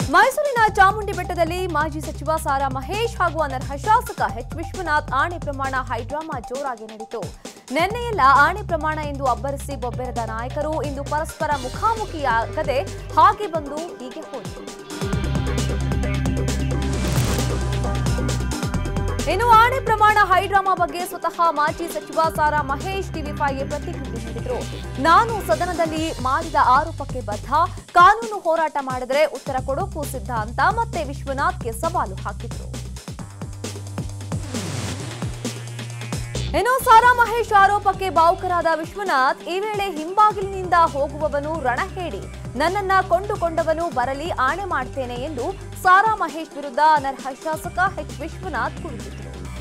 ಮೈಸೂರಿನ ಚಾಮುಂಡಿ ಬೆಟ್ಟದಲ್ಲಿ ಮಾಜಿ ಸಚಿವ ಸಾರಾ ಮಹೇಶ್ ಹಾಗೂ ಅನರ್ಹ ಶಾಸಕ ಎಚ್ ವಿಶ್ವನಾಥ್ ಆಣೆ ಪ್ರಮಾಣ ಹೈಡ್ರಾಮಾ ಜೋರಾಗಿ ನಡೆಯಿತು ನಿನ್ನೆಯೆಲ್ಲ ಆಣೆ ಪ್ರಮಾಣ ಎಂದು ಅಬ್ಬರಿಸಿ ಬೊಬ್ಬೆರೆದ ನಾಯಕರು ಇಂದು ಪರಸ್ಪರ ಮುಖಾಮುಖಿಯಾಗದೆ ಹಾಗೆ ಬಂದು ಹೀಗೆ ಹೋದರು ಇನ್ನು ಆಣೆ ಪ್ರಮಾಣ ಹೈಡ್ರಾಮಾ ಬಗ್ಗೆ ಸ್ವತಃ ಮಾಜಿ ಸಚಿವ ಸಾರಾ ಮಹೇಶ್ ಟಿವಿ ಫೈವ್ಗೆ ಪ್ರತಿಕ್ರಿಯೆ ನೀಡಿದರು ನಾನು ಸದನದಲ್ಲಿ ಮಾಡಿದ ಆರೋಪಕ್ಕೆ ಬದ್ಧ ಕಾನೂನು ಹೋರಾಟ ಮಾಡಿದರೆ ಉತ್ತರ ಕೊಡೋಕ್ಕೂ ಸಿದ್ಧ ಅಂತ ಮತ್ತೆ ವಿಶ್ವನಾಥ್ಗೆ ಸವಾಲು ಹಾಕಿದ್ರು ಇನ್ನು ಸಾರಾ ಮಹೇಶ್ ಆರೋಪಕ್ಕೆ ಭಾವುಕರಾದ ವಿಶ್ವನಾಥ್ ಈ ವೇಳೆ ಹಿಂಬಾಗಿಲಿನಿಂದ ಹೋಗುವವನು ರಣಹೇಡಿ ನನ್ನನ್ನ ಕೊಂಡುಕೊಂಡವನು ಬರಲಿ ಆಣೆ ಮಾಡ್ತೇನೆ ಎಂದು ಸಾರಾ ಮಹೇಶ್ ವಿರುದ್ಧ ಅನರ್ಹ ಶಾಸಕ ಎಚ್ ವಿಶ್ವನಾಥ್ ಕುಳಿತಿದ್ರು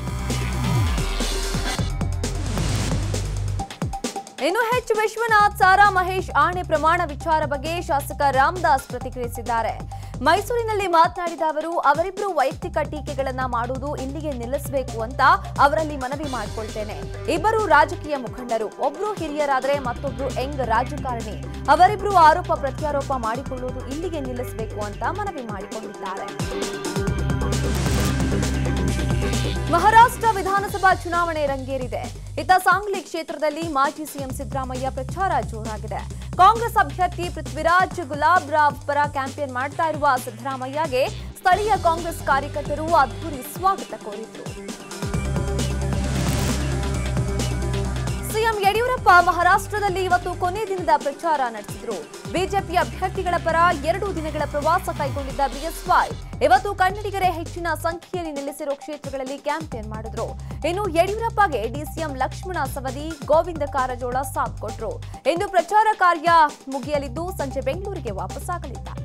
ಇನ್ನು ಎಚ್ ವಿಶ್ವನಾಥ್ ಸಾರಾ ಮಹೇಶ್ ಆಣೆ ಪ್ರಮಾಣ ವಿಚಾರ ಬಗ್ಗೆ ಶಾಸಕ ರಾಮದಾಸ್ ಪ್ರತಿಕ್ರಿಯಿಸಿದ್ದಾರೆ ಮೈಸೂರಿನಲ್ಲಿ ಮಾತನಾಡಿದ ಅವರು ಅವರಿಬ್ಬರು ವೈಯಕ್ತಿಕ ಟೀಕೆಗಳನ್ನ ಮಾಡುವುದು ಇಲ್ಲಿಗೆ ನಿಲ್ಲಿಸಬೇಕು ಅಂತ ಅವರಲ್ಲಿ ಮನವಿ ಮಾಡಿಕೊಳ್ತೇನೆ ಇಬ್ಬರು ರಾಜಕೀಯ ಮುಖಂಡರು ಒಬ್ರು ಹಿರಿಯರಾದ್ರೆ ಮತ್ತೊಬ್ರು ಯಂಗ್ ರಾಜಕಾರಣಿ ಅವರಿಬ್ರು ಆರೋಪ ಪ್ರತ್ಯಾರೋಪ ಮಾಡಿಕೊಳ್ಳುವುದು ಇಲ್ಲಿಗೆ ನಿಲ್ಲಿಸಬೇಕು ಅಂತ ಮನವಿ ಮಾಡಿಕೊಂಡಿದ್ದಾರೆ ಮಹಾರಾಷ್ಟ್ರ ವಿಧಾನಸಭಾ ಚುನಾವಣೆ ರಂಗೇರಿದೆ ಇತ್ತ ಸಾಂಗ್ಲಿ ಕ್ಷೇತ್ರದಲ್ಲಿ ಮಾಜಿ ಸಿಎಂ ಸಿದ್ದರಾಮಯ್ಯ ಪ್ರಚಾರ ಜೋರಾಗಿದೆ ಕಾಂಗ್ರೆಸ್ ಅಭ್ಯರ್ಥಿ ಪೃಥ್ವಿರಾಜ್ ಗುಲಾಬ್ ರಾವ್ ಪರ ಕ್ಯಾಂಪೇನ್ ಮಾಡ್ತಾ ಇರುವ ಸಿದ್ದರಾಮಯ್ಯಗೆ ಸ್ಥಳೀಯ ಕಾಂಗ್ರೆಸ್ ಕಾರ್ಯಕರ್ತರು ಅದ್ದೂರಿ ಸ್ವಾಗತ ಕೋರಿದ್ರು ಸಿಎಂ ಯಡಿಯೂರಪ್ಪ ಮಹಾರಾಷ್ಟ್ರದಲ್ಲಿ ಇವತ್ತು ಕೊನೆ ದಿನದ ಪ್ರಚಾರ ನಡೆಸಿದ್ರು ಬಿಜೆಪಿ ಅಭ್ಯರ್ಥಿಗಳ ಪರ ಎರಡು ದಿನಗಳ ಪ್ರವಾಸ ಕೈಗೊಂಡಿದ್ದ ಬಿಎಸ್ವೈ ಇವತ್ತು ಕನ್ನಡಿಗರೇ ಹೆಚ್ಚಿನ ಸಂಖ್ಯೆಯಲ್ಲಿ ನೆಲೆಸಿರೋ ಕ್ಷೇತ್ರಗಳಲ್ಲಿ ಕ್ಯಾಂಪೇನ್ ಮಾಡಿದ್ರು ಇನ್ನು ಯಡಿಯೂರಪ್ಪಗೆ ಡಿಸಿಎಂ ಲಕ್ಷ್ಮಣ ಸವದಿ ಗೋವಿಂದ ಕಾರಜೋಳ ಸಾಥ್ ಕೊಟ್ರು ಇಂದು ಪ್ರಚಾರ ಕಾರ್ಯ ಮುಗಿಯಲಿದ್ದು ಸಂಜೆ ಬೆಂಗಳೂರಿಗೆ ವಾಪಸ್ಸಾಗಲಿದ್ದಾರೆ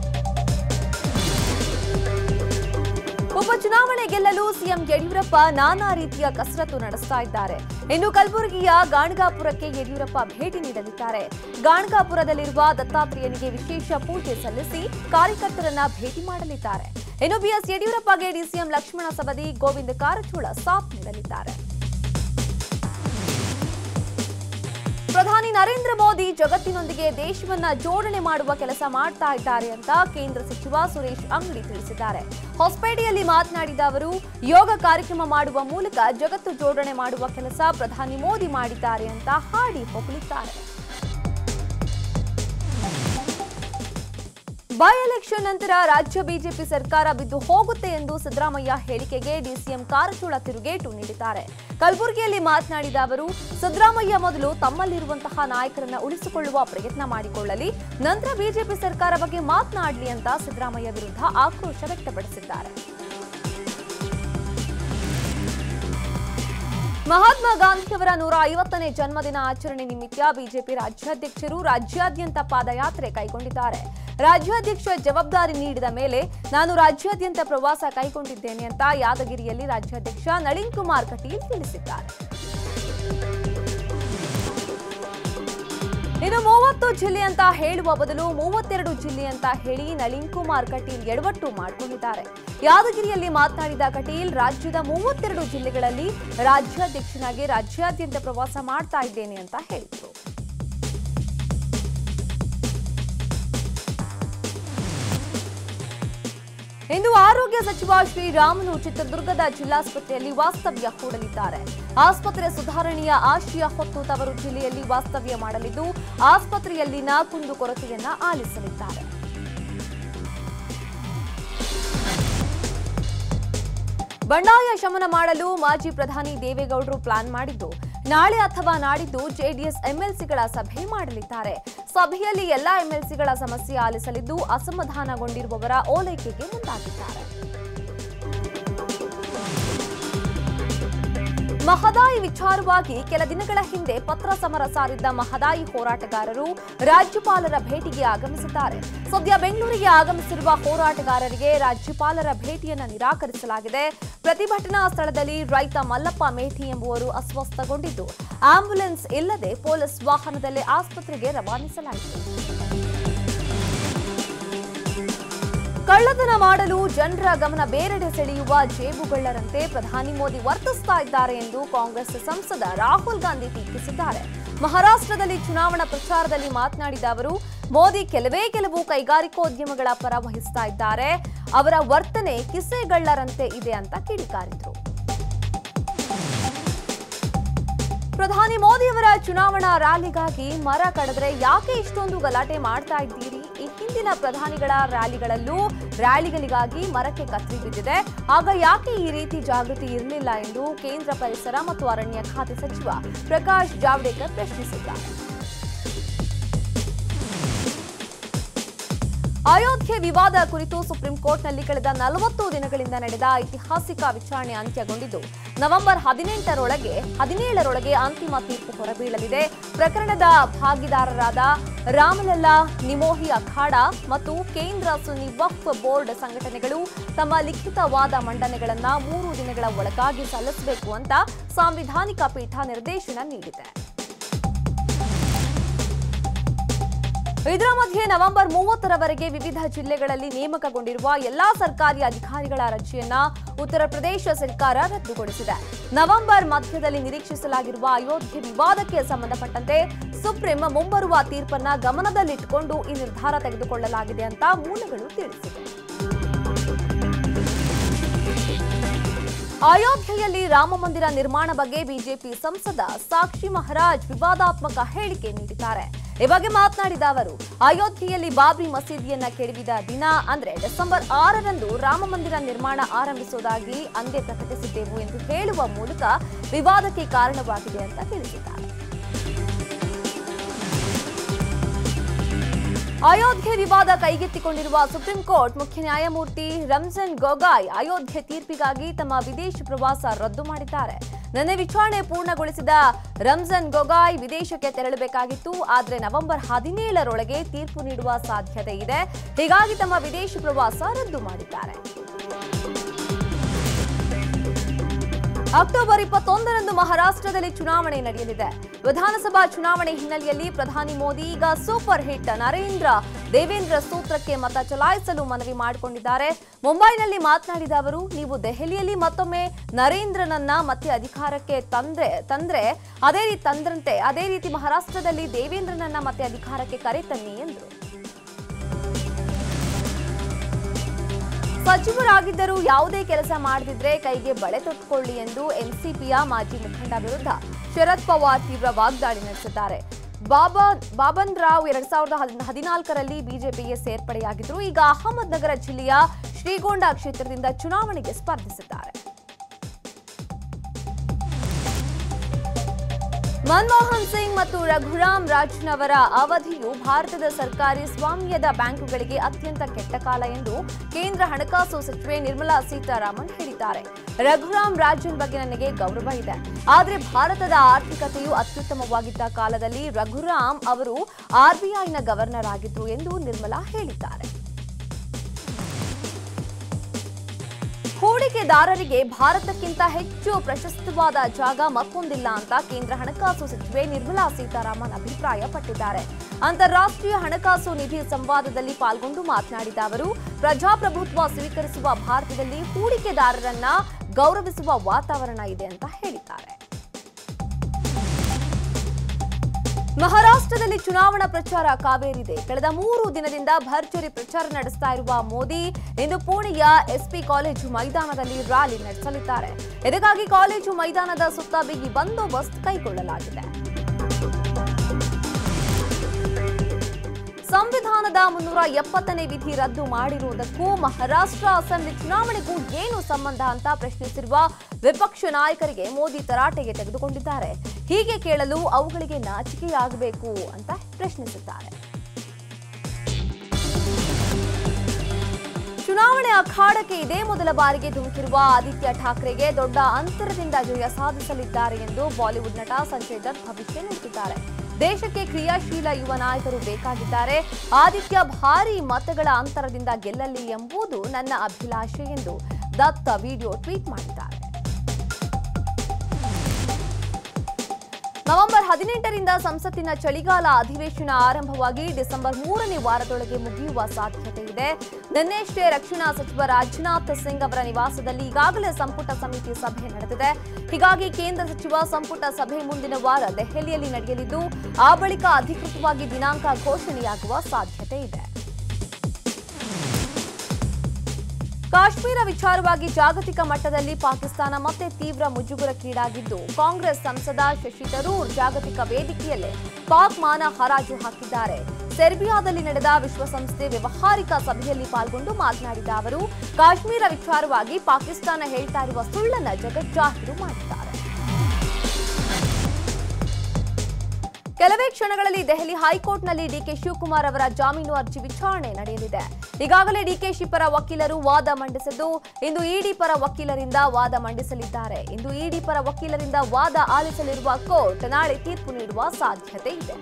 ಉಪಚುನಾವಣೆ ಗೆಲ್ಲಲು ಸಿಎಂ ಯಡಿಯೂರಪ್ಪ ನಾನಾ ರೀತಿಯ ಕಸರತ್ತು ನಡೆಸ್ತಾ ಇದ್ದಾರೆ ಇನ್ನು ಕಲಬುರಗಿಯ ಗಾಣಗಾಪುರಕ್ಕೆ ಯಡಿಯೂರಪ್ಪ ಭೇಟಿ ನೀಡಲಿದ್ದಾರೆ ಗಾಣಗಾಪುರದಲ್ಲಿರುವ ದತ್ತಾತ್ರೇಯನಿಗೆ ವಿಶೇಷ ಪೂಜೆ ಸಲ್ಲಿಸಿ ಕಾರ್ಯಕರ್ತರನ್ನ ಭೇಟಿ ಮಾಡಲಿದ್ದಾರೆ ಇನ್ನು ಬಿಎಸ್ ಯಡಿಯೂರಪ್ಪಗೆ ಡಿಸಿಎಂ ಲಕ್ಷ್ಮಣ ಸವದಿ ಗೋವಿಂದ ಕಾರಜೋಳ ಸಾಥ್ ನೀಡಲಿದ್ದಾರೆ ಪ್ರಧಾನಿ ನರೇಂದ್ರ ಮೋದಿ ಜಗತ್ತಿನೊಂದಿಗೆ ದೇಶವನ್ನ ಜೋಡಣೆ ಮಾಡುವ ಕೆಲಸ ಮಾಡ್ತಾ ಇದ್ದಾರೆ ಅಂತ ಕೇಂದ್ರ ಸಚಿವ ಸುರೇಶ್ ಅಂಗಡಿ ತಿಳಿಸಿದ್ದಾರೆ ಹೊಸಪೇಟೆಯಲ್ಲಿ ಮಾತನಾಡಿದ ಅವರು ಯೋಗ ಕಾರ್ಯಕ್ರಮ ಮಾಡುವ ಮೂಲಕ ಜಗತ್ತು ಜೋಡಣೆ ಮಾಡುವ ಕೆಲಸ ಪ್ರಧಾನಿ ಮೋದಿ ಮಾಡಿದ್ದಾರೆ ಅಂತ ಹಾಡಿ ಹೊಗಳಿದ್ದಾರೆ ಬೈ ಎಲೆಕ್ಷನ್ ನಂತರ ರಾಜ್ಯ ಬಿಜೆಪಿ ಸರ್ಕಾರ ಬಿದ್ದು ಹೋಗುತ್ತೆ ಎಂದು ಸಿದ್ದರಾಮಯ್ಯ ಹೇಳಿಕೆಗೆ ಡಿಸಿಎಂ ಕಾರಜೋಳ ತಿರುಗೇಟು ನೀಡಿದ್ದಾರೆ ಕಲಬುರಗಿಯಲ್ಲಿ ಮಾತನಾಡಿದ ಅವರು ಸಿದ್ದರಾಮಯ್ಯ ಮೊದಲು ತಮ್ಮಲ್ಲಿರುವಂತಹ ನಾಯಕರನ್ನ ಉಳಿಸಿಕೊಳ್ಳುವ ಪ್ರಯತ್ನ ಮಾಡಿಕೊಳ್ಳಲಿ ನಂತರ ಬಿಜೆಪಿ ಸರ್ಕಾರ ಬಗ್ಗೆ ಮಾತನಾಡಲಿ ಅಂತ ಸಿದ್ದರಾಮಯ್ಯ ವಿರುದ್ಧ ಆಕ್ರೋಶ ವ್ಯಕ್ತಪಡಿಸಿದ್ದಾರೆ ಮಹಾತ್ಮ ಗಾಂಧಿಯವರ ನೂರ ಐವತ್ತನೇ ಜನ್ಮದಿನ ಆಚರಣೆ ನಿಮಿತ್ತ ಬಿಜೆಪಿ ರಾಜ್ಯಾಧ್ಯಕ್ಷರು ರಾಜ್ಯಾದ್ಯಂತ ಪಾದಯಾತ್ರೆ ಕೈಗೊಂಡಿದ್ದಾರೆ ರಾಜ್ಯಾಧ್ಯಕ್ಷ ಜವಾಬ್ದಾರಿ ನೀಡಿದ ಮೇಲೆ ನಾನು ರಾಜ್ಯಾದ್ಯಂತ ಪ್ರವಾಸ ಕೈಗೊಂಡಿದ್ದೇನೆ ಅಂತ ಯಾದಗಿರಿಯಲ್ಲಿ ರಾಜ್ಯಾಧ್ಯಕ್ಷ ನಳಿನ್ ಕುಮಾರ್ ಕಟೀಲ್ ತಿಳಿಸಿದ್ದಾರೆ ಇನ್ನು ಮೂವತ್ತು ಜಿಲ್ಲೆ ಅಂತ ಹೇಳುವ ಬದಲು ಮೂವತ್ತೆರಡು ಜಿಲ್ಲೆ ಅಂತ ಹೇಳಿ ನಳಿನ್ ಕುಮಾರ್ ಕಟೀಲ್ ಎಡವಟ್ಟು ಮಾಡಿಕೊಂಡಿದ್ದಾರೆ ಯಾದಗಿರಿಯಲ್ಲಿ ಮಾತನಾಡಿದ ಕಟೀಲ್ ರಾಜ್ಯದ ಮೂವತ್ತೆರಡು ಜಿಲ್ಲೆಗಳಲ್ಲಿ ರಾಜ್ಯಾಧ್ಯಕ್ಷನಾಗಿ ರಾಜ್ಯಾದ್ಯಂತ ಪ್ರವಾಸ ಮಾಡ್ತಾ ಇದ್ದೇನೆ ಅಂತ ಹೇಳಿದರು ಇಂದು ಆರೋಗ್ಯ ಸಚಿವ ಶ್ರೀರಾಮುಲು ಚಿತ್ರದುರ್ಗದ ಜಿಲ್ಲಾಸ್ಪತ್ರೆಯಲ್ಲಿ ವಾಸ್ತವ್ಯ ಹೂಡಲಿದ್ದಾರೆ ಆಸ್ಪತ್ರೆ ಸುಧಾರಣೆಯ ಆಶಯ ಹೊತ್ತು ತವರು ಜಿಲ್ಲೆಯಲ್ಲಿ ವಾಸ್ತವ್ಯ ಮಾಡಲಿದ್ದು ಆಸ್ಪತ್ರೆಯಲ್ಲಿನ ಕುಂದುಕೊರತೆಯನ್ನ ಆಲಿಸಲಿದ್ದಾರೆ ಬಂಡಾಯ ಶಮನ ಮಾಡಲು ಮಾಜಿ ಪ್ರಧಾನಿ ದೇವೇಗೌಡರು ಪ್ಲಾನ್ ಮಾಡಿದ್ದು ನಾಳೆ ಅಥವಾ ನಾಡಿದ್ದು ಜೆಡಿಎಸ್ ಎಂಎಲ್ಸಿಗಳ ಸಭೆ ಮಾಡಲಿದ್ದಾರೆ ಸಭೆಯಲ್ಲಿ ಎಲ್ಲಾ ಎಂಎಲ್ಸಿಗಳ ಸಮಸ್ಯೆ ಆಲಿಸಲಿದ್ದು ಅಸಮಾಧಾನಗೊಂಡಿರುವವರ ಓಲೈಕೆಗೆ ಮುಂದಾಗಿದ್ದಾರೆ ಮಹದಾಯಿ ವಿಚಾರವಾಗಿ ಕೆಲ ದಿನಗಳ ಹಿಂದೆ ಪತ್ರ ಸಮರ ಸಾರಿದ್ದ ಮಹದಾಯಿ ಹೋರಾಟಗಾರರು ರಾಜ್ಯಪಾಲರ ಭೇಟಿಗೆ ಆಗಮಿಸಿದ್ದಾರೆ ಸದ್ಯ ಬೆಂಗಳೂರಿಗೆ ಆಗಮಿಸಿರುವ ಹೋರಾಟಗಾರರಿಗೆ ರಾಜ್ಯಪಾಲರ ಭೇಟಿಯನ್ನು ನಿರಾಕರಿಸಲಾಗಿದೆ ಪ್ರತಿಭಟನಾ ಸ್ಥಳದಲ್ಲಿ ರೈತ ಮಲ್ಲಪ್ಪ ಮೇಥಿ ಎಂಬುವರು ಅಸ್ವಸ್ಥಗೊಂಡಿದ್ದು ಆಂಬ್ಯುಲೆನ್ಸ್ ಇಲ್ಲದೆ ಪೊಲೀಸ್ ವಾಹನದಲ್ಲೇ ಆಸ್ಪತ್ರೆಗೆ ರವಾನಿಸಲಾಯಿತು ಕಳ್ಳತನ ಮಾಡಲು ಜನರ ಗಮನ ಬೇರೆಡೆ ಸೆಳೆಯುವ ಜೇಬುಗಳ್ಳರಂತೆ ಪ್ರಧಾನಿ ಮೋದಿ ವರ್ತಿಸ್ತಾ ಇದ್ದಾರೆ ಎಂದು ಕಾಂಗ್ರೆಸ್ ಸಂಸದ ರಾಹುಲ್ ಗಾಂಧಿ ಟೀಕಿಸಿದ್ದಾರೆ ಮಹಾರಾಷ್ಟ್ರದಲ್ಲಿ ಚುನಾವಣಾ ಪ್ರಚಾರದಲ್ಲಿ ಮಾತನಾಡಿದ ಅವರು ಮೋದಿ ಕೆಲವೇ ಕೆಲವು ಕೈಗಾರಿಕೋದ್ಯಮಗಳ ಪರ ವಹಿಸ್ತಾ ಇದ್ದಾರೆ ಅವರ ವರ್ತನೆ ಕಿಸೆಗಳ್ಳರಂತೆ ಇದೆ ಅಂತ ಕಿಡಿಕಾರಿದ್ರು ಪ್ರಧಾನಿ ಮೋದಿಯವರ ಚುನಾವಣಾ ರ್ಯಾಲಿಗಾಗಿ ಮರ ಕಡಿದ್ರೆ ಯಾಕೆ ಇಷ್ಟೊಂದು ಗಲಾಟೆ ಮಾಡ್ತಾ ಇದ್ದೀರಿ ಈ ಹಿಂದಿನ ಪ್ರಧಾನಿಗಳ ರ್ಯಾಲಿಗಳಲ್ಲೂ ರ್ಯಾಲಿಗಳಿಗಾಗಿ ಮರಕ್ಕೆ ಕತ್ತಿ ಬಿದ್ದಿದೆ ಆಗ ಯಾಕೆ ಈ ರೀತಿ ಜಾಗೃತಿ ಇರಲಿಲ್ಲ ಎಂದು ಕೇಂದ್ರ ಪರಿಸರ ಮತ್ತು ಅರಣ್ಯ ಖಾತೆ ಸಚಿವ ಪ್ರಕಾಶ್ ಜಾವಡೇಕರ್ ಪ್ರಶ್ನಿಸಿದ್ದಾರೆ ಅಯೋಧ್ಯೆ ವಿವಾದ ಕುರಿತು ಸುಪ್ರೀಂ ಕೋರ್ಟ್ನಲ್ಲಿ ಕಳೆದ ನಲವತ್ತು ದಿನಗಳಿಂದ ನಡೆದ ಐತಿಹಾಸಿಕ ವಿಚಾರಣೆ ಅಂತ್ಯಗೊಂಡಿದ್ದು ನವೆಂಬರ್ ಹದಿನೆಂಟರೊಳಗೆ ಹದಿನೇಳರೊಳಗೆ ಅಂತಿಮ ತೀರ್ಪು ಹೊರಬೀಳಲಿದೆ ಪ್ರಕರಣದ ಭಾಗಿದಾರರಾದ ರಾಮಲಲ್ಲಾ ನಿಮೋಹಿ ಅಖಾಡ ಮತ್ತು ಕೇಂದ್ರ ಸುನ್ನಿ ವಕ್ಫ್ ಬೋರ್ಡ್ ಸಂಘಟನೆಗಳು ತಮ್ಮ ಲಿಖಿತ ವಾದ ಮಂಡನೆಗಳನ್ನ ಮೂರು ದಿನಗಳ ಒಳಗಾಗಿ ಸಲ್ಲಿಸಬೇಕು ಅಂತ ಸಾಂವಿಧಾನಿಕ ಪೀಠ ನಿರ್ದೇಶನ ನೀಡಿದೆ ಇದರ ಮಧ್ಯೆ ನವೆಂಬರ್ ಮೂವತ್ತರವರೆಗೆ ವಿವಿಧ ಜಿಲ್ಲೆಗಳಲ್ಲಿ ನೇಮಕಗೊಂಡಿರುವ ಎಲ್ಲಾ ಸರ್ಕಾರಿ ಅಧಿಕಾರಿಗಳ ರಜೆಯನ್ನ ಉತ್ತರ ಪ್ರದೇಶ ಸರ್ಕಾರ ರದ್ದುಗೊಳಿಸಿದೆ ನವೆಂಬರ್ ಮಧ್ಯದಲ್ಲಿ ನಿರೀಕ್ಷಿಸಲಾಗಿರುವ ಅಯೋಧ್ಯೆ ವಿವಾದಕ್ಕೆ ಸಂಬಂಧಪಟ್ಟಂತೆ ಸುಪ್ರೀಂ ಮುಂಬರುವ ತೀರ್ಪನ್ನ ಗಮನದಲ್ಲಿಟ್ಟುಕೊಂಡು ಈ ನಿರ್ಧಾರ ತೆಗೆದುಕೊಳ್ಳಲಾಗಿದೆ ಅಂತ ಮೂಲಗಳು ತಿಳಿಸಿವೆ ಅಯೋಧ್ಯೆಯಲ್ಲಿ ರಾಮ ಮಂದಿರ ನಿರ್ಮಾಣ ಬಗ್ಗೆ ಬಿಜೆಪಿ ಸಂಸದ ಸಾಕ್ಷಿ ಮಹಾರಾಜ್ ವಿವಾದಾತ್ಮಕ ಹೇಳಿಕೆ ನೀಡಿದ್ದಾರೆ ಈ ಬಗ್ಗೆ ಮಾತನಾಡಿದ ಅವರು ಅಯೋಧ್ಯೆಯಲ್ಲಿ ಬಾಬ್ರಿ ಮಸೀದಿಯನ್ನ ಕೆಡವಿದ ದಿನ ಅಂದ್ರೆ ಡಿಸೆಂಬರ್ ಆರರಂದು ರಾಮ ಮಂದಿರ ನಿರ್ಮಾಣ ಆರಂಭಿಸುವುದಾಗಿ ಅಂದೇ ಪ್ರಕಟಿಸಿದ್ದೆವು ಎಂದು ಹೇಳುವ ಮೂಲಕ ವಿವಾದಕ್ಕೆ ಕಾರಣವಾಗಿದೆ ಅಂತ ತಿಳಿಸಿದ್ದಾರೆ ಅಯೋಧ್ಯೆ ವಿವಾದ ಕೈಗೆತ್ತಿಕೊಂಡಿರುವ ಸುಪ್ರೀಂ ಕೋರ್ಟ್ ಮುಖ್ಯ ನ್ಯಾಯಮೂರ್ತಿ ರಂಜನ್ ಗೊಗಾಯ್ ಅಯೋಧ್ಯೆ ತೀರ್ಪಿಗಾಗಿ ತಮ್ಮ ವಿದೇಶ ಪ್ರವಾಸ ರದ್ದು ಮಾಡಿದ್ದಾರೆ ನಿನ್ನೆ ವಿಚಾರಣೆ ಪೂರ್ಣಗೊಳಿಸಿದ ರಂಜನ್ ಗೊಗಾಯ್ ವಿದೇಶಕ್ಕೆ ತೆರಳಬೇಕಾಗಿತ್ತು ಆದರೆ ನವೆಂಬರ್ ಹದಿನೇಳರೊಳಗೆ ತೀರ್ಪು ನೀಡುವ ಸಾಧ್ಯತೆ ಇದೆ ಹೀಗಾಗಿ ತಮ್ಮ ವಿದೇಶ ಪ್ರವಾಸ ರದ್ದು ಮಾಡಿದ್ದಾರೆ ಅಕ್ಟೋಬರ್ ಇಪ್ಪತ್ತೊಂದರಂದು ಮಹಾರಾಷ್ಟ್ರದಲ್ಲಿ ಚುನಾವಣೆ ನಡೆಯಲಿದೆ ವಿಧಾನಸಭಾ ಚುನಾವಣೆ ಹಿನ್ನೆಲೆಯಲ್ಲಿ ಪ್ರಧಾನಿ ಮೋದಿ ಈಗ ಸೂಪರ್ ಹಿಟ್ ನರೇಂದ್ರ ದೇವೇಂದ್ರ ಸೂತ್ರಕ್ಕೆ ಮತ ಚಲಾಯಿಸಲು ಮನವಿ ಮಾಡಿಕೊಂಡಿದ್ದಾರೆ ಮುಂಬೈನಲ್ಲಿ ಮಾತನಾಡಿದ ಅವರು ನೀವು ದೆಹಲಿಯಲ್ಲಿ ಮತ್ತೊಮ್ಮೆ ನರೇಂದ್ರನನ್ನ ಮತ್ತೆ ಅಧಿಕಾರಕ್ಕೆ ತಂದ್ರೆ ತಂದ್ರೆ ಅದೇ ರೀತಿ ತಂದ್ರಂತೆ ಅದೇ ರೀತಿ ಮಹಾರಾಷ್ಟ್ರದಲ್ಲಿ ದೇವೇಂದ್ರನನ್ನ ಮತ್ತೆ ಅಧಿಕಾರಕ್ಕೆ ಕರೆತನ್ನಿ ಎಂದರು ಸಚಿವರಾಗಿದ್ದರೂ ಯಾವುದೇ ಕೆಲಸ ಮಾಡದಿದ್ರೆ ಕೈಗೆ ಬಳೆ ತೊಟ್ಟುಕೊಳ್ಳಿ ಎಂದು ಎನ್ಸಿಪಿಯ ಮಾಜಿ ಮುಖಂಡ ವಿರುದ್ಧ ಶರದ್ ಪವಾರ್ ತೀವ್ರ ವಾಗ್ದಾಳಿ ನಡೆಸಿದ್ದಾರೆ ಬಾಬಾ ಬಾಬನ್ ರಾವ್ ಎರಡ್ ಸಾವಿರದ ಹದ್- ಹದಿನಾಲ್ಕರಲ್ಲಿ ಬಿಜೆಪಿಗೆ ಸೇರ್ಪಡೆಯಾಗಿದ್ರು ಈಗ ಅಹಮದ್ ನಗರ ಜಿಲ್ಲೆಯ ಶ್ರೀಗೊಂಡ ಕ್ಷೇತ್ರದಿಂದ ಚುನಾವಣೆಗೆ ಸ್ಪರ್ಧಿಸಿದ್ದಾರೆ ಮನಮೋಹನ್ ಸಿಂಗ್ ಮತ್ತು ರಘುರಾಮ್ ರಾಜ್ನವರ ಅವಧಿಯು ಭಾರತದ ಸರ್ಕಾರಿ ಸ್ವಾಮ್ಯದ ಬ್ಯಾಂಕುಗಳಿಗೆ ಅತ್ಯಂತ ಕೆಟ್ಟ ಕಾಲ ಎಂದು ಕೇಂದ್ರ ಹಣಕಾಸು ಸಚಿವೆ ನಿರ್ಮಲಾ ಸೀತಾರಾಮನ್ ಹೇಳಿದ್ದಾರೆ ರಘುರಾಮ್ ರಾಜನ್ ಬಗ್ಗೆ ನನಗೆ ಗೌರವ ಇದೆ ಆದರೆ ಭಾರತದ ಆರ್ಥಿಕತೆಯು ಅತ್ಯುತ್ತಮವಾಗಿದ್ದ ಕಾಲದಲ್ಲಿ ರಘುರಾಮ್ ಅವರು ಆರ್ಬಿಐನ ಗವರ್ನರ್ ಆಗಿದ್ರು ಎಂದು ನಿರ್ಮಲಾ ಹೇಳಿದ್ದಾರೆ ಹೂಡಿಕೆದಾರರಿಗೆ ಭಾರತಕ್ಕಿಂತ ಹೆಚ್ಚು ಪ್ರಶಸ್ತವಾದ ಜಾಗ ಮತ್ತೊಂದಿಲ್ಲ ಅಂತ ಕೇಂದ್ರ ಹಣಕಾಸು ಸಚಿವೆ ನಿರ್ಮಲಾ ಸೀತಾರಾಮನ್ ಅಭಿಪ್ರಾಯಪಟ್ಟಿದ್ದಾರೆ ಅಂತಾರಾಷ್ಟ್ರೀಯ ಹಣಕಾಸು ನಿಧಿ ಸಂವಾದದಲ್ಲಿ ಪಾಲ್ಗೊಂಡು ಮಾತನಾಡಿದ ಅವರು ಪ್ರಜಾಪ್ರಭುತ್ವ ಸ್ವೀಕರಿಸುವ ಭಾರತದಲ್ಲಿ ಹೂಡಿಕೆದಾರರನ್ನ ಗೌರವಿಸುವ ವಾತಾವರಣ ಇದೆ ಅಂತ ಹೇಳಿದ್ದಾರೆ ಮಹಾರಾಷ್ಟ್ರದಲ್ಲಿ ಚುನಾವಣಾ ಪ್ರಚಾರ ಕಾವೇರಿದೆ ಕಳೆದ ಮೂರು ದಿನದಿಂದ ಭರ್ಜರಿ ಪ್ರಚಾರ ನಡೆಸ್ತಾ ಇರುವ ಮೋದಿ ಇಂದು ಪುಣೆಯ ಎಸ್ಪಿ ಕಾಲೇಜು ಮೈದಾನದಲ್ಲಿ ರ್ಯಾಲಿ ನಡೆಸಲಿದ್ದಾರೆ ಇದಕ್ಕಾಗಿ ಕಾಲೇಜು ಮೈದಾನದ ಸುತ್ತ ಬಿಗಿ ಬಂದೋಬಸ್ತ್ ಕೈಗೊಳ್ಳಲಾಗಿದೆ ಸಂವಿಧಾನದ ಮುನ್ನೂರ ಎಪ್ಪತ್ತನೇ ವಿಧಿ ರದ್ದು ಮಾಡಿರುವುದಕ್ಕೂ ಮಹಾರಾಷ್ಟ್ರ ಅಸೆಂಬ್ಲಿ ಚುನಾವಣೆಗೂ ಏನು ಸಂಬಂಧ ಅಂತ ಪ್ರಶ್ನಿಸಿರುವ ವಿಪಕ್ಷ ನಾಯಕರಿಗೆ ಮೋದಿ ತರಾಟೆಗೆ ತೆಗೆದುಕೊಂಡಿದ್ದಾರೆ ಹೀಗೆ ಕೇಳಲು ಅವುಗಳಿಗೆ ನಾಚಿಕೆಯಾಗಬೇಕು ಅಂತ ಪ್ರಶ್ನಿಸಿದ್ದಾರೆ ಚುನಾವಣೆ ಅಖಾಡಕ್ಕೆ ಇದೇ ಮೊದಲ ಬಾರಿಗೆ ಧುಮುಕಿರುವ ಆದಿತ್ಯ ಠಾಕ್ರೆಗೆ ದೊಡ್ಡ ಅಂತರದಿಂದ ಜಯ ಸಾಧಿಸಲಿದ್ದಾರೆ ಎಂದು ಬಾಲಿವುಡ್ ನಟ ಸಂಜಯ್ ದತ್ ಭವಿಷ್ಯ ನುಡಿದಿದ್ದಾರೆ ದೇಶಕ್ಕೆ ಕ್ರಿಯಾಶೀಲ ಯುವ ನಾಯಕರು ಬೇಕಾಗಿದ್ದಾರೆ ಆದಿತ್ಯ ಭಾರಿ ಮತಗಳ ಅಂತರದಿಂದ ಗೆಲ್ಲಲಿ ಎಂಬುದು ನನ್ನ ಅಭಿಲಾಷೆ ಎಂದು ದತ್ತ ವಿಡಿಯೋ ಟ್ವೀಟ್ ಮಾಡಿದ್ದಾರೆ ನವೆಂಬರ್ ಹದಿನೆಂಟರಿಂದ ಸಂಸತ್ತಿನ ಚಳಿಗಾಲ ಅಧಿವೇಶನ ಆರಂಭವಾಗಿ ಡಿಸೆಂಬರ್ ಮೂರನೇ ವಾರದೊಳಗೆ ಮುಗಿಯುವ ಸಾಧ್ಯತೆ ಇದೆ ನಿನ್ನೆಯಷ್ಟೇ ರಕ್ಷಣಾ ಸಚಿವ ರಾಜನಾಥ್ ಸಿಂಗ್ ಅವರ ನಿವಾಸದಲ್ಲಿ ಈಗಾಗಲೇ ಸಂಪುಟ ಸಮಿತಿ ಸಭೆ ನಡೆದಿದೆ ಹೀಗಾಗಿ ಕೇಂದ್ರ ಸಚಿವ ಸಂಪುಟ ಸಭೆ ಮುಂದಿನ ವಾರ ದೆಹಲಿಯಲ್ಲಿ ನಡೆಯಲಿದ್ದು ಆ ಬಳಿಕ ಅಧಿಕೃತವಾಗಿ ದಿನಾಂಕ ಘೋಷಣೆಯಾಗುವ ಸಾಧ್ಯತೆ ಇದೆ ಕಾಶ್ಮೀರ ವಿಚಾರವಾಗಿ ಜಾಗತಿಕ ಮಟ್ಟದಲ್ಲಿ ಪಾಕಿಸ್ತಾನ ಮತ್ತೆ ತೀವ್ರ ಮುಜುಗರಕ್ಕೀಡಾಗಿದ್ದು ಕಾಂಗ್ರೆಸ್ ಸಂಸದ ಶಶಿ ತರೂರ್ ಜಾಗತಿಕ ವೇದಿಕೆಯಲ್ಲೇ ಪಾಕ್ ಮಾನ ಹರಾಜು ಹಾಕಿದ್ದಾರೆ ಸೆರ್ಬಿಯಾದಲ್ಲಿ ನಡೆದ ವಿಶ್ವಸಂಸ್ಥೆ ವ್ಯವಹಾರಿಕ ಸಭೆಯಲ್ಲಿ ಪಾಲ್ಗೊಂಡು ಮಾತನಾಡಿದ ಅವರು ಕಾಶ್ಮೀರ ವಿಚಾರವಾಗಿ ಪಾಕಿಸ್ತಾನ ಹೇಳ್ತಾ ಇರುವ ಸುಳ್ಳನ್ನ ಜಗಜ್ಜಾಹೀರು ಮಾಡಿದ್ದಾರೆ ಕೆಲವೇ ಕ್ಷಣಗಳಲ್ಲಿ ದೆಹಲಿ ಹೈಕೋರ್ಟ್ನಲ್ಲಿ ಡಿಕೆ ಶಿವಕುಮಾರ್ ಅವರ ಜಾಮೀನು ಅರ್ಜಿ ವಿಚಾರಣೆ ನಡೆಯಲಿದೆ ಈಗಾಗಲೇ ಡಿಕೆಶಿ ಪರ ವಕೀಲರು ವಾದ ಮಂಡಿಸಿದ್ದು ಇಂದು ಇಡಿ ಪರ ವಕೀಲರಿಂದ ವಾದ ಮಂಡಿಸಲಿದ್ದಾರೆ ಇಂದು ಇಡಿ ಪರ ವಕೀಲರಿಂದ ವಾದ ಆಲಿಸಲಿರುವ ಕೋರ್ಟ್ ನಾಳೆ ತೀರ್ಪು ನೀಡುವ ಸಾಧ್ಯತೆ ಇದೆ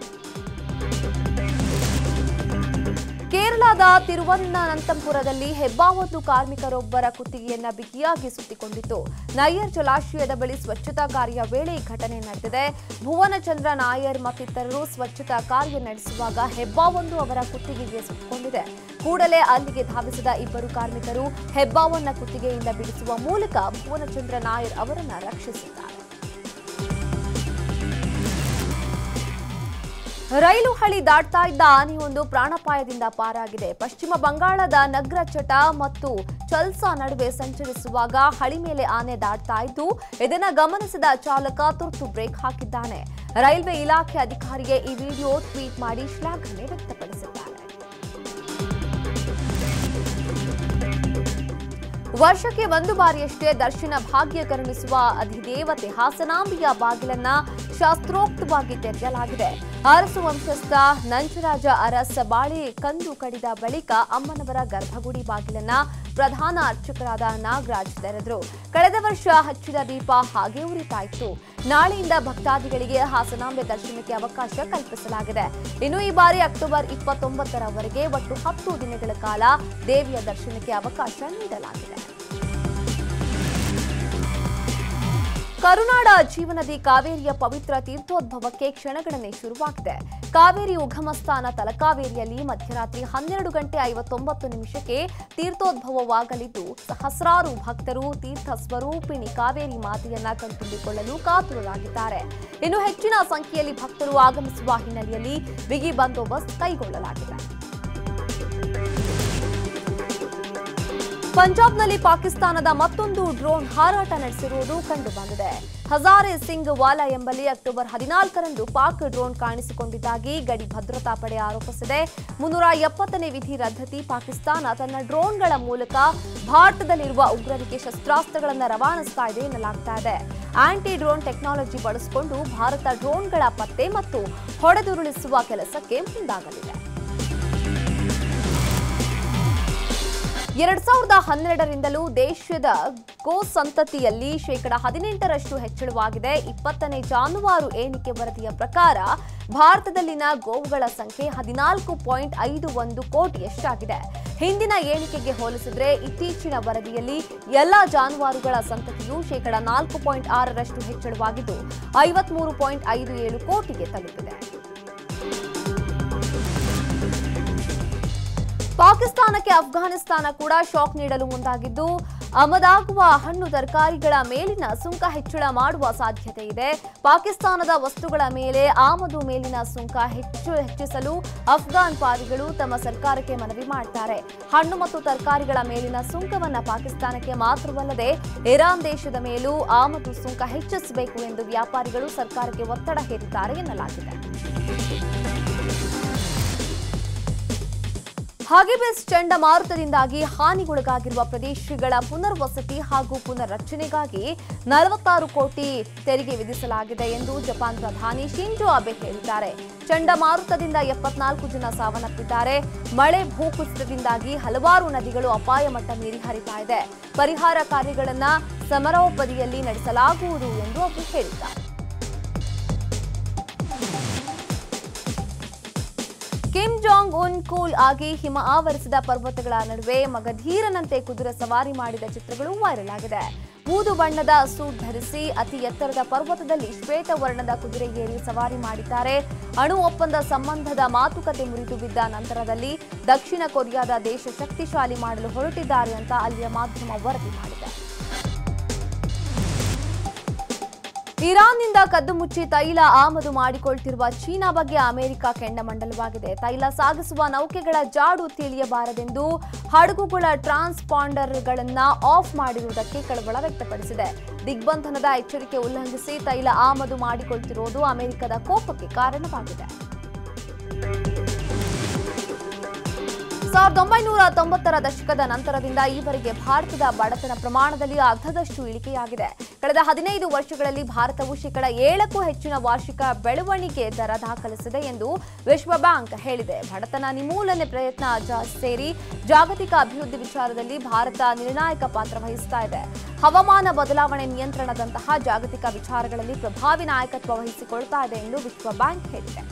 ಕೇರಳದ ತಿರುವನಂತಪುರದಲ್ಲಿ ಹೆಬ್ಬಾವತ್ತು ಕಾರ್ಮಿಕರೊಬ್ಬರ ಕುತ್ತಿಗೆಯನ್ನ ಬಿಗಿಯಾಗಿ ಸುತ್ತಿಕೊಂಡಿತ್ತು ನಯ್ಯರ್ ಜಲಾಶಯದ ಬಳಿ ಸ್ವಚ್ಛತಾ ಕಾರ್ಯ ವೇಳೆ ಈ ಘಟನೆ ನಡೆದಿದೆ ಭುವನಚಂದ್ರ ನಾಯರ್ ಮತ್ತಿತರರು ಸ್ವಚ್ಛತಾ ಕಾರ್ಯ ನಡೆಸುವಾಗ ಹೆಬ್ಬಾವೊಂದು ಅವರ ಕುತ್ತಿಗೆಗೆ ಸುತ್ತಿಕೊಂಡಿದೆ ಕೂಡಲೇ ಅಲ್ಲಿಗೆ ಧಾವಿಸಿದ ಇಬ್ಬರು ಕಾರ್ಮಿಕರು ಹೆಬ್ಬಾವನ್ನ ಕುತ್ತಿಗೆಯಿಂದ ಬಿಡಿಸುವ ಮೂಲಕ ಭುವನಚಂದ್ರ ನಾಯರ್ ಅವರನ್ನ ರಕ್ಷಿಸಿದ್ದಾರೆ ರೈಲು ಹಳಿ ದಾಟ್ತಾ ಇದ್ದ ಆನೆಯೊಂದು ಪ್ರಾಣಾಪಾಯದಿಂದ ಪಾರಾಗಿದೆ ಪಶ್ಚಿಮ ಬಂಗಾಳದ ನಗ್ರಚಟ ಮತ್ತು ಚಲ್ಸಾ ನಡುವೆ ಸಂಚರಿಸುವಾಗ ಹಳಿ ಮೇಲೆ ಆನೆ ದಾಟ್ತಾ ಇದ್ದು ಇದನ್ನ ಗಮನಿಸಿದ ಚಾಲಕ ತುರ್ತು ಬ್ರೇಕ್ ಹಾಕಿದ್ದಾನೆ ರೈಲ್ವೆ ಇಲಾಖೆ ಅಧಿಕಾರಿಗೆ ಈ ವಿಡಿಯೋ ಟ್ವೀಟ್ ಮಾಡಿ ಶ್ಲಾಘನೆ ವ್ಯಕ್ತಪಡಿಸಿದ್ದಾರೆ ವರ್ಷಕ್ಕೆ ಒಂದು ಬಾರಿಯಷ್ಟೇ ದರ್ಶನ ಭಾಗ್ಯ ಕರುಣಿಸುವ ಅಧಿದೇವತೆ ಹಾಸನಾಂಬಿಯ ಬಾಗಿಲನ್ನ ಶಾಸ್ತ್ರೋಕ್ತವಾಗಿ ತೆರೆಯಲಾಗಿದೆ ಅರಸು ವಂಶಸ್ಥ ನಂಜರಾಜ ಅರಸ ಬಾಳೆ ಕಂದು ಕಡಿದ ಬಳಿಕ ಅಮ್ಮನವರ ಗರ್ಭಗುಡಿ ಬಾಗಿಲನ್ನ ಪ್ರಧಾನ ಅರ್ಚಕರಾದ ನಾಗರಾಜ್ ತೆರೆದ್ರು ಕಳೆದ ವರ್ಷ ಹಚ್ಚಿದ ದೀಪ ಹಾಗೆ ಉರಿತಾ ಇತ್ತು ನಾಳೆಯಿಂದ ಭಕ್ತಾದಿಗಳಿಗೆ ಹಾಸನಾಂಬೆ ದರ್ಶನಕ್ಕೆ ಅವಕಾಶ ಕಲ್ಪಿಸಲಾಗಿದೆ ಇನ್ನು ಈ ಬಾರಿ ಅಕ್ಟೋಬರ್ ಇಪ್ಪತ್ತೊಂಬತ್ತರವರೆಗೆ ಒಟ್ಟು ಹತ್ತು ದಿನಗಳ ಕಾಲ ದೇವಿಯ ದರ್ಶನಕ್ಕೆ ಅವಕಾಶ ನೀಡಲಾಗಿದೆ ಕರುನಾಡ ಜೀವನದಿ ಕಾವೇರಿಯ ಪವಿತ್ರ ತೀರ್ಥೋದ್ಭವಕ್ಕೆ ಕ್ಷಣಗಣನೆ ಶುರುವಾಗಿದೆ ಕಾವೇರಿ ಉಗಮ ಸ್ಥಾನ ತಲಕಾವೇರಿಯಲ್ಲಿ ಮಧ್ಯರಾತ್ರಿ ಹನ್ನೆರಡು ಗಂಟೆ ಐವತ್ತೊಂಬತ್ತು ನಿಮಿಷಕ್ಕೆ ತೀರ್ಥೋದ್ಭವವಾಗಲಿದ್ದು ಸಹಸ್ರಾರು ಭಕ್ತರು ತೀರ್ಥ ಸ್ವರೂಪಿಣಿ ಕಾವೇರಿ ಮಾತೆಯನ್ನ ಕಣ್ತುಂಬಿಕೊಳ್ಳಲು ಕಾತುರರಾಗಿದ್ದಾರೆ ಇನ್ನು ಹೆಚ್ಚಿನ ಸಂಖ್ಯೆಯಲ್ಲಿ ಭಕ್ತರು ಆಗಮಿಸುವ ಹಿನ್ನೆಲೆಯಲ್ಲಿ ಬಿಗಿ ಬಂದೋಬಸ್ತ್ ಕೈಗೊಳ್ಳಲಾಗಿದೆ ಪಂಜಾಬ್ನಲ್ಲಿ ಪಾಕಿಸ್ತಾನದ ಮತ್ತೊಂದು ಡ್ರೋನ್ ಹಾರಾಟ ನಡೆಸಿರುವುದು ಕಂಡುಬಂದಿದೆ ಹಜಾರೆ ಸಿಂಗ್ ವಾಲಾ ಎಂಬಲ್ಲಿ ಅಕ್ಟೋಬರ್ ಹದಿನಾಲ್ಕರಂದು ಪಾಕ್ ಡ್ರೋನ್ ಕಾಣಿಸಿಕೊಂಡಿದ್ದಾಗಿ ಗಡಿ ಭದ್ರತಾ ಪಡೆ ಆರೋಪಿಸಿದೆ ಮುನ್ನೂರ ಎಪ್ಪತ್ತನೇ ವಿಧಿ ರದ್ದತಿ ಪಾಕಿಸ್ತಾನ ತನ್ನ ಡ್ರೋನ್ಗಳ ಮೂಲಕ ಭಾರತದಲ್ಲಿರುವ ಉಗ್ರರಿಗೆ ಶಸ್ತ್ರಾಸ್ತ್ರಗಳನ್ನು ರವಾನಿಸ್ತಾ ಇದೆ ಎನ್ನಲಾಗ್ತಾ ಇದೆ ಆಂಟಿ ಡ್ರೋನ್ ಟೆಕ್ನಾಲಜಿ ಬಳಸಿಕೊಂಡು ಭಾರತ ಡ್ರೋನ್ಗಳ ಪತ್ತೆ ಮತ್ತು ಹೊಡೆದುರುಳಿಸುವ ಕೆಲಸಕ್ಕೆ ಮುಂದಾಗಲಿದೆ ಎರಡ್ ಸಾವಿರದ ಹನ್ನೆರಡರಿಂದಲೂ ದೇಶದ ಗೋ ಸಂತತಿಯಲ್ಲಿ ಶೇಕಡ ಹದಿನೆಂಟರಷ್ಟು ಹೆಚ್ಚಳವಾಗಿದೆ ಇಪ್ಪತ್ತನೇ ಜಾನುವಾರು ಎಣಿಕೆ ವರದಿಯ ಪ್ರಕಾರ ಭಾರತದಲ್ಲಿನ ಗೋವುಗಳ ಸಂಖ್ಯೆ ಹದಿನಾಲ್ಕು ಪಾಯಿಂಟ್ ಐದು ಒಂದು ಕೋಟಿಯಷ್ಟಾಗಿದೆ ಹಿಂದಿನ ಎಣಿಕೆಗೆ ಹೋಲಿಸಿದ್ರೆ ಇತ್ತೀಚಿನ ವರದಿಯಲ್ಲಿ ಎಲ್ಲಾ ಜಾನುವಾರುಗಳ ಸಂತತಿಯು ಶೇಕಡ ನಾಲ್ಕು ಪಾಯಿಂಟ್ ಆರರಷ್ಟು ಹೆಚ್ಚಳವಾಗಿದ್ದು ಐವತ್ಮೂರು ಪಾಯಿಂಟ್ ಐದು ಏಳು ಕೋಟಿಗೆ ತಲುಪಿದೆ ಪಾಕಿಸ್ತಾನಕ್ಕೆ ಅಫ್ಘಾನಿಸ್ತಾನ ಕೂಡ ಶಾಕ್ ನೀಡಲು ಮುಂದಾಗಿದ್ದು ಆಮದಾಗುವ ಹಣ್ಣು ತರಕಾರಿಗಳ ಮೇಲಿನ ಸುಂಕ ಹೆಚ್ಚಳ ಮಾಡುವ ಸಾಧ್ಯತೆ ಇದೆ ಪಾಕಿಸ್ತಾನದ ವಸ್ತುಗಳ ಮೇಲೆ ಆಮದು ಮೇಲಿನ ಸುಂಕ ಹೆಚ್ಚು ಹೆಚ್ಚಿಸಲು ಅಫ್ಘಾನ್ ಪಾರಿಗಳು ತಮ್ಮ ಸರ್ಕಾರಕ್ಕೆ ಮನವಿ ಮಾಡ್ತಾರೆ ಹಣ್ಣು ಮತ್ತು ತರಕಾರಿಗಳ ಮೇಲಿನ ಸುಂಕವನ್ನ ಪಾಕಿಸ್ತಾನಕ್ಕೆ ಮಾತ್ರವಲ್ಲದೆ ಇರಾನ್ ದೇಶದ ಮೇಲೂ ಆಮದು ಸುಂಕ ಹೆಚ್ಚಿಸಬೇಕು ಎಂದು ವ್ಯಾಪಾರಿಗಳು ಸರ್ಕಾರಕ್ಕೆ ಒತ್ತಡ ಹೇರಿದ್ದಾರೆ ಎನ್ನಲಾಗಿದೆ ಹಾಗಿಬಿಸ್ ಚಂಡಮಾರುತದಿಂದಾಗಿ ಹಾನಿಗೊಳಗಾಗಿರುವ ಪ್ರದೇಶಗಳ ಪುನರ್ವಸತಿ ಹಾಗೂ ಪುನರ್ರಚನೆಗಾಗಿ ನಲವತ್ತಾರು ಕೋಟಿ ತೆರಿಗೆ ವಿಧಿಸಲಾಗಿದೆ ಎಂದು ಜಪಾನ್ ಪ್ರಧಾನಿ ಶಿಂಜೋ ಅಬೆ ಹೇಳಿದ್ದಾರೆ ಚಂಡಮಾರುತದಿಂದ ಎಪ್ಪತ್ನಾಲ್ಕು ಜನ ಸಾವನ್ನಪ್ಪಿದ್ದಾರೆ ಮಳೆ ಭೂಕುಸಿತದಿಂದಾಗಿ ಹಲವಾರು ನದಿಗಳು ಅಪಾಯ ಮಟ್ಟ ಮೀರಿ ಹರಿತಾ ಇದೆ ಪರಿಹಾರ ಕಾರ್ಯಗಳನ್ನು ಸಮರೋಪಾದಿಯಲ್ಲಿ ನಡೆಸಲಾಗುವುದು ಎಂದು ಅವರು ಹೇಳಿದ್ದಾರೆ ಕಿಮ್ ಜಾಂಗ್ ಉನ್ ಕೂಲ್ ಆಗಿ ಹಿಮ ಆವರಿಸಿದ ಪರ್ವತಗಳ ನಡುವೆ ಮಗಧೀರನಂತೆ ಕುದುರೆ ಸವಾರಿ ಮಾಡಿದ ಚಿತ್ರಗಳು ವೈರಲ್ ಆಗಿದೆ ಬೂದು ಬಣ್ಣದ ಸೂಟ್ ಧರಿಸಿ ಅತಿ ಎತ್ತರದ ಪರ್ವತದಲ್ಲಿ ಶ್ವೇತ ವರ್ಣದ ಕುದುರೆ ಏರಿ ಸವಾರಿ ಮಾಡಿದ್ದಾರೆ ಅಣು ಒಪ್ಪಂದ ಸಂಬಂಧದ ಮಾತುಕತೆ ಮುರಿದು ಬಿದ್ದ ನಂತರದಲ್ಲಿ ದಕ್ಷಿಣ ಕೊರಿಯಾದ ದೇಶ ಶಕ್ತಿಶಾಲಿ ಮಾಡಲು ಹೊರಟಿದ್ದಾರೆ ಅಂತ ಅಲ್ಲಿಯ ಮಾಧ್ಯಮ ವರದಿ ಮಾಡಿದೆ ಇರಾನ್ನಿಂದ ಕದ್ದು ಮುಚ್ಚಿ ತೈಲ ಆಮದು ಮಾಡಿಕೊಳ್ತಿರುವ ಚೀನಾ ಬಗ್ಗೆ ಅಮೆರಿಕ ಕೆಂಡಮಂಡಲವಾಗಿದೆ ತೈಲ ಸಾಗಿಸುವ ನೌಕೆಗಳ ಜಾಡು ತಿಳಿಯಬಾರದೆಂದು ಹಡಗುಗಳ ಟ್ರಾನ್ಸ್ಪಾಂಡರ್ಗಳನ್ನ ಆಫ್ ಮಾಡಿರುವುದಕ್ಕೆ ಕಳವಳ ವ್ಯಕ್ತಪಡಿಸಿದೆ ದಿಗ್ಬಂಧನದ ಎಚ್ಚರಿಕೆ ಉಲ್ಲಂಘಿಸಿ ತೈಲ ಆಮದು ಮಾಡಿಕೊಳ್ತಿರೋದು ಅಮೆರಿಕದ ಕೋಪಕ್ಕೆ ಕಾರಣವಾಗಿದೆ ಸಾವಿರದ ಒಂಬೈನೂರ ತೊಂಬತ್ತರ ದಶಕದ ನಂತರದಿಂದ ಈವರೆಗೆ ಭಾರತದ ಬಡತನ ಪ್ರಮಾಣದಲ್ಲಿ ಅರ್ಧದಷ್ಟು ಇಳಿಕೆಯಾಗಿದೆ ಕಳೆದ ಹದಿನೈದು ವರ್ಷಗಳಲ್ಲಿ ಭಾರತವು ಶೇಕಡ ಏಳಕ್ಕೂ ಹೆಚ್ಚಿನ ವಾರ್ಷಿಕ ಬೆಳವಣಿಗೆ ದರ ದಾಖಲಿಸಿದೆ ಎಂದು ವಿಶ್ವ ಬ್ಯಾಂಕ್ ಹೇಳಿದೆ ಬಡತನ ನಿರ್ಮೂಲನೆ ಪ್ರಯತ್ನ ಜ- ಸೇರಿ ಜಾಗತಿಕ ಅಭಿವೃದ್ಧಿ ವಿಚಾರದಲ್ಲಿ ಭಾರತ ನಿರ್ಣಾಯಕ ಪಾತ್ರ ವಹಿಸ್ತಾ ಇದೆ ಹವಾಮಾನ ಬದಲಾವಣೆ ನಿಯಂತ್ರಣದಂತಹ ಜಾಗತಿಕ ವಿಚಾರಗಳಲ್ಲಿ ಪ್ರಭಾವಿ ನಾಯಕತ್ವ ವಹಿಸಿಕೊಳ್ತಾ ಇದೆ ಎಂದು ವಿಶ್ವ ಬ್ಯಾಂಕ್ ಹೇಳಿದೆ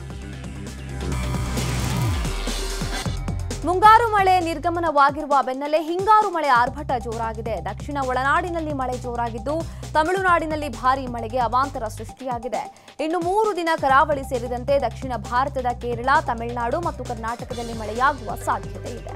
ಮುಂಗಾರು ಮಳೆ ನಿರ್ಗಮನವಾಗಿರುವ ಬೆನ್ನಲ್ಲೇ ಹಿಂಗಾರು ಮಳೆ ಆರ್ಭಟ ಜೋರಾಗಿದೆ ದಕ್ಷಿಣ ಒಳನಾಡಿನಲ್ಲಿ ಮಳೆ ಜೋರಾಗಿದ್ದು ತಮಿಳುನಾಡಿನಲ್ಲಿ ಭಾರೀ ಮಳೆಗೆ ಅವಾಂತರ ಸೃಷ್ಟಿಯಾಗಿದೆ ಇನ್ನು ಮೂರು ದಿನ ಕರಾವಳಿ ಸೇರಿದಂತೆ ದಕ್ಷಿಣ ಭಾರತದ ಕೇರಳ ತಮಿಳುನಾಡು ಮತ್ತು ಕರ್ನಾಟಕದಲ್ಲಿ ಮಳೆಯಾಗುವ ಸಾಧ್ಯತೆ ಇದೆ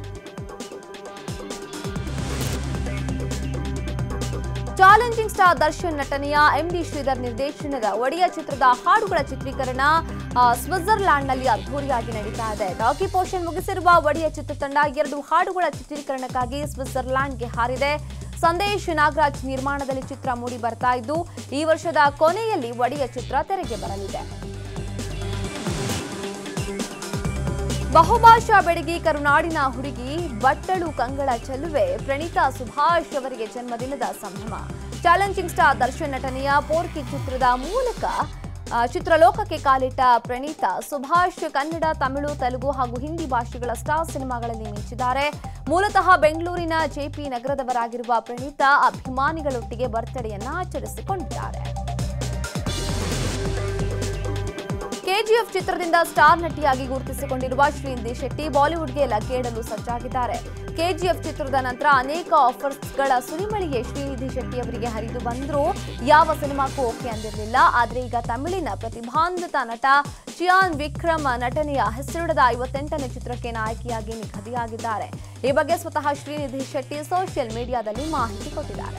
ಚಾಲೆಂಜಿಂಗ್ ಸ್ಟಾರ್ ದರ್ಶನ್ ನಟನೆಯ ಎಂಡಿ ಶ್ರೀಧರ್ ನಿರ್ದೇಶನದ ಒಡೆಯ ಚಿತ್ರದ ಹಾಡುಗಳ ಚಿತ್ರೀಕರಣ ಆ, ಸ್ವಿಟ್ಜರ್ಲ್ಯಾಂಡ್ನಲ್ಲಿ ಅದ್ಧೂರಿಯಾಗಿ ನಡೀತಾ ಇದೆ ಡಾಕಿ ಪೋಷನ್ ಮುಗಿಸಿರುವ ಒಡೆಯ ಚಿತ್ರತಂಡ ಎರಡು ಹಾಡುಗಳ ಚಿತ್ರೀಕರಣಕ್ಕಾಗಿ ಸ್ವಿಟ್ಜರ್ಲ್ಯಾಂಡ್ಗೆ ಹಾರಿದೆ ಸಂದೇಶ್ ನಾಗರಾಜ್ ನಿರ್ಮಾಣದಲ್ಲಿ ಚಿತ್ರ ಮೂಡಿ ಬರ್ತಾ ಇದ್ದು ಈ ವರ್ಷದ ಕೊನೆಯಲ್ಲಿ ಒಡೆಯ ಚಿತ್ರ ತೆರೆಗೆ ಬರಲಿದೆ ಬಹುಭಾಷಾ ಬೆಡಗಿ ಕರುನಾಡಿನ ಹುಡುಗಿ ಬಟ್ಟಳು ಕಂಗಳ ಚೆಲುವೆ ಪ್ರಣೀತಾ ಸುಭಾಷ್ ಅವರಿಗೆ ಜನ್ಮದಿನದ ಸಂಭ್ರಮ ಚಾಲೆಂಜಿಂಗ್ ಸ್ಟಾರ್ ದರ್ಶನ್ ನಟನೆಯ ಪೋರ್ಕಿ ಚಿತ್ರದ ಮೂಲಕ ಆ, ಚಿತ್ರಲೋಕಕ್ಕೆ ಕಾಲಿಟ್ಟ ಪ್ರಣೀತಾ ಸುಭಾಷ್ ಕನ್ನಡ ತಮಿಳು ತೆಲುಗು ಹಾಗೂ ಹಿಂದಿ ಭಾಷೆಗಳ ಸ್ಟಾರ್ ಸಿನಿಮಾಗಳಲ್ಲಿ ಮಿಂಚಿದ್ದಾರೆ ಮೂಲತಃ ಬೆಂಗಳೂರಿನ ಜೆಪಿ ನಗರದವರಾಗಿರುವ ಪ್ರಣೀತಾ ಅಭಿಮಾನಿಗಳೊಟ್ಟಿಗೆ ಬರ್ತ್ಡೇಯನ್ನ ಆಚರಿಸಿಕೊಂಡಿದ್ದಾರೆ ಕೆಜಿಎಫ್ ಚಿತ್ರದಿಂದ ಸ್ಟಾರ್ ನಟಿಯಾಗಿ ಗುರುತಿಸಿಕೊಂಡಿರುವ ಶ್ರೀನಿಧಿ ಶೆಟ್ಟಿ ಬಾಲಿವುಡ್ಗೆ ಲಗ್ಗೇಡಲು ಸಜ್ಜಾಗಿದ್ದಾರೆ ಕೆಜಿಎಫ್ ಚಿತ್ರದ ನಂತರ ಅನೇಕ ಆಫರ್ಸ್ಗಳ ಸುರಿಮಳಿಗೆ ಶ್ರೀನಿಧಿ ಶೆಟ್ಟಿ ಅವರಿಗೆ ಹರಿದು ಬಂದರೂ ಯಾವ ಸಿನಿಮಾಕ್ಕೂ ಓಕೆ ಅಂದಿರಲಿಲ್ಲ ಆದರೆ ಈಗ ತಮಿಳಿನ ಪ್ರತಿಭಾನ್ವಿತ ನಟ ಚಿಯಾನ್ ವಿಕ್ರಮ್ ನಟನೆಯ ಹೆಸರಿಡದ ಐವತ್ತೆಂಟನೇ ಚಿತ್ರಕ್ಕೆ ನಾಯಕಿಯಾಗಿ ನಿಗದಿಯಾಗಿದ್ದಾರೆ ಈ ಬಗ್ಗೆ ಸ್ವತಃ ಶ್ರೀನಿಧಿ ಶೆಟ್ಟಿ ಸೋಷಿಯಲ್ ಮೀಡಿಯಾದಲ್ಲಿ ಮಾಹಿತಿ ಕೊಟ್ಟಿದ್ದಾರೆ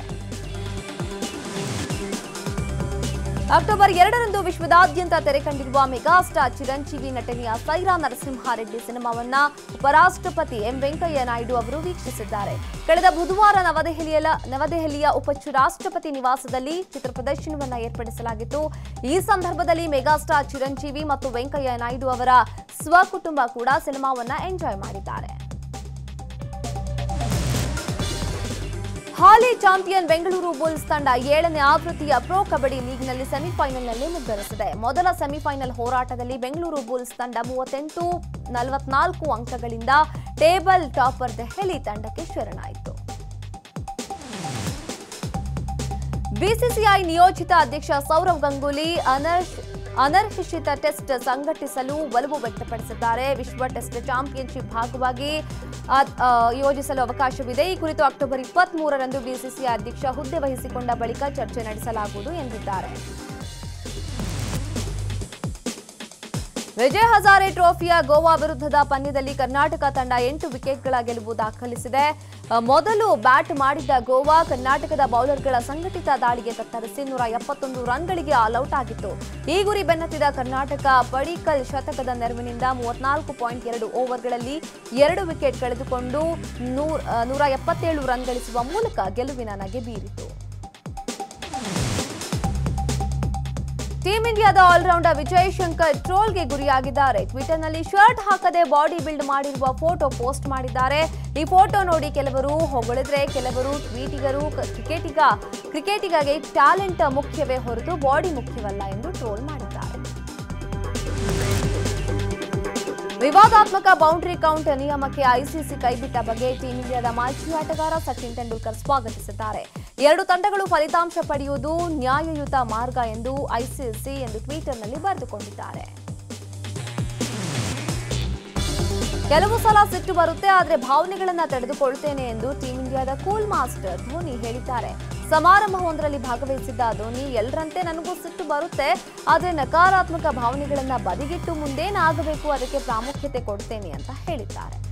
ಅಕ್ಟೋಬರ್ ಎರಡರಂದು ವಿಶ್ವದಾದ್ಯಂತ ತೆರೆ ಕಂಡಿರುವ ಮೆಗಾಸ್ಟಾರ್ ಚಿರಂಜೀವಿ ನಟನೆಯ ಸೈರಾ ನರಸಿಂಹಾರೆಡ್ಡಿ ಸಿನಿಮಾವನ್ನ ಉಪರಾಷ್ಟ್ರಪತಿ ಎಂ ವೆಂಕಯ್ಯ ನಾಯ್ಡು ಅವರು ವೀಕ್ಷಿಸಿದ್ದಾರೆ ಕಳೆದ ಬುಧವಾರ ನವದೆಹಲಿಯ ನವದೆಹಲಿಯ ಉಪರಾಷ್ಟ್ರಪತಿ ನಿವಾಸದಲ್ಲಿ ಚಿತ್ರ ಪ್ರದರ್ಶನವನ್ನ ಏರ್ಪಡಿಸಲಾಗಿತ್ತು ಈ ಸಂದರ್ಭದಲ್ಲಿ ಮೆಗಾಸ್ಟಾರ್ ಚಿರಂಜೀವಿ ಮತ್ತು ವೆಂಕಯ್ಯ ನಾಯ್ಡು ಅವರ ಸ್ವಕುಟುಂಬ ಕೂಡ ಸಿನಿಮಾವನ್ನ ಎಂಜಾಯ್ ಮಾಡಿದ್ದಾರೆ ಹಾಲಿ ಚಾಂಪಿಯನ್ ಬೆಂಗಳೂರು ಬುಲ್ಸ್ ತಂಡ ಏಳನೇ ಆವೃತ್ತಿಯ ಪ್ರೊ ಕಬಡ್ಡಿ ಲೀಗ್ನಲ್ಲಿ ಸೆಮಿಫೈನಲ್ನಲ್ಲಿ ಮುಗ್ಗರಿಸಿದೆ ಮೊದಲ ಸೆಮಿಫೈನಲ್ ಹೋರಾಟದಲ್ಲಿ ಬೆಂಗಳೂರು ಬುಲ್ಸ್ ತಂಡ ಮೂವತ್ತೆಂಟು ನಲವತ್ನಾಲ್ಕು ಅಂಕಗಳಿಂದ ಟೇಬಲ್ ಟಾಪರ್ ದೆಹಲಿ ತಂಡಕ್ಕೆ ಶರಣಾಯಿತು ಬಿಸಿಸಿಐ ನಿಯೋಜಿತ ಅಧ್ಯಕ್ಷ ಸೌರವ್ ಗಂಗೂಲಿ ಅನರ್ಹ್ ಅನರ್ಹಷಿತ ಟೆಸ್ಟ್ ಸಂಘಟಿಸಲು ಒಲವು ವ್ಯಕ್ತಪಡಿಸಿದ್ದಾರೆ ವಿಶ್ವ ಟೆಸ್ಟ್ ಚಾಂಪಿಯನ್ಶಿಪ್ ಭಾಗವಾಗಿ ಆ, ಆ, ಯೋಜಿಸಲು ಅವಕಾಶವಿದೆ ಈ ಕುರಿತು ಅಕ್ಟೋಬರ್ ಇಪ್ಪತ್ತ್ ಮೂರರಂದು ಬಿಸಿಸಿಐ ಅಧ್ಯಕ್ಷ ಹುದ್ದೆ ವಹಿಸಿಕೊಂಡ ಬಳಿಕ ಚರ್ಚೆ ನಡೆಸಲಾಗುವುದು ಎಂದಿದ್ದಾರೆ ವಿಜಯ್ ಹಜಾರೆ ಟ್ರೋಫಿಯ ಗೋವಾ ವಿರುದ್ಧದ ಪಂದ್ಯದಲ್ಲಿ ಕರ್ನಾಟಕ ತಂಡ ಎಂಟು ವಿಕೆಟ್ಗಳ ಗೆಲುವು ದಾಖಲಿಸಿದೆ ಅ, ಮೊದಲು ಬ್ಯಾಟ್ ಮಾಡಿದ್ದ ಗೋವಾ ಕರ್ನಾಟಕದ ಬೌಲರ್ಗಳ ಸಂಘಟಿತ ದಾಳಿಗೆ ತತ್ತರಿಸಿ ನೂರ ಎಪ್ಪತ್ತೊಂದು ರನ್ಗಳಿಗೆ ಆಲ್ಔಟ್ ಆಗಿತ್ತು ಈ ಗುರಿ ಬೆನ್ನತ್ತಿದ ಕರ್ನಾಟಕ ಪಡಿಕಲ್ ಶತಕದ ನೆರವಿನಿಂದ ಮೂವತ್ನಾಲ್ಕು ಪಾಯಿಂಟ್ ಎರಡು ಓವರ್ಗಳಲ್ಲಿ ಎರಡು ವಿಕೆಟ್ ಕಳೆದುಕೊಂಡು ನೂರ ಅ, ನೂರ ಎಪ್ಪತ್ತೇಳು ರನ್ ಗಳಿಸುವ ಮೂಲಕ ಗೆಲುವಿನ ನಗೆ ಬೀರಿತು ಟೀಂ ಇಂಡಿಯಾದ ಆಲ್ರೌಂಡರ್ ವಿಜಯ್ ಶಂಕರ್ ಟ್ರೋಲ್ಗೆ ಗುರಿಯಾಗಿದ್ದಾರೆ ಟ್ವಿಟರ್ನಲ್ಲಿ ಶರ್ಟ್ ಹಾಕದೆ ಬಾಡಿ ಬಿಲ್ಡ್ ಮಾಡಿರುವ ಫೋಟೋ ಪೋಸ್ಟ್ ಮಾಡಿದ್ದಾರೆ ಈ ಫೋಟೋ ನೋಡಿ ಕೆಲವರು ಹೊಗಳಿದ್ರೆ ಕೆಲವರು ಟ್ವೀಟಿಗರು ಕ- ಕ್ರಿಕೆಟಿಗ ಕ್ರಿಕೆಟಿಗಗೆ ಟ್ಯಾಲೆಂಟ್ ಮುಖ್ಯವೇ ಹೊರತು ಬಾಡಿ ಮುಖ್ಯವಲ್ಲ ಎಂದು ಟ್ರೋಲ್ ಮಾಡಿದ್ದಾರೆ ವಿವಾದಾತ್ಮಕ ಬೌಂಡ್ರಿ ಕೌಂಟ್ ನಿಯಮಕ್ಕೆ ಐಸಿಸಿ ಕೈಬಿಟ್ಟ ಬಗ್ಗೆ ಟೀಂ ಇಂಡಿಯಾದ ಮಾಜಿ ಆಟಗಾರ ಸಚಿನ್ ತೆಂಡೂಲ್ಕರ್ ಸ್ವಾಗತಿಸಿದ್ದಾರೆ ಎರಡು ತಂಡಗಳು ಫಲಿತಾಂಶ ಪಡೆಯುವುದು ನ್ಯಾಯಯುತ ಮಾರ್ಗ ಎಂದು ಐಸಿಸಿ ಎಂದು ಟ್ವಿಟರ್ನಲ್ಲಿ ಬರೆದುಕೊಂಡಿದ್ದಾರೆ ಕೆಲವು ಸಲ ಸಿಟ್ಟು ಬರುತ್ತೆ ಆದರೆ ಭಾವನೆಗಳನ್ನ ತಡೆದುಕೊಳ್ತೇನೆ ಎಂದು ಟೀಂ ಇಂಡಿಯಾದ ಕೂಲ್ ಮಾಸ್ಟರ್ ಧೋನಿ ಹೇಳಿದ್ದಾರೆ ಸಮಾರಂಭವೊಂದರಲ್ಲಿ ಭಾಗವಹಿಸಿದ್ದ ಧೋನಿ ಎಲ್ಲರಂತೆ ನನಗೂ ಸಿಟ್ಟು ಬರುತ್ತೆ ಆದರೆ ನಕಾರಾತ್ಮಕ ಭಾವನೆಗಳನ್ನ ಬದಿಗಿಟ್ಟು ಮುಂದೇನಾಗಬೇಕು ಅದಕ್ಕೆ ಪ್ರಾಮುಖ್ಯತೆ ಕೊಡ್ತೇನೆ ಅಂತ ಹೇಳಿದ್ದಾರೆ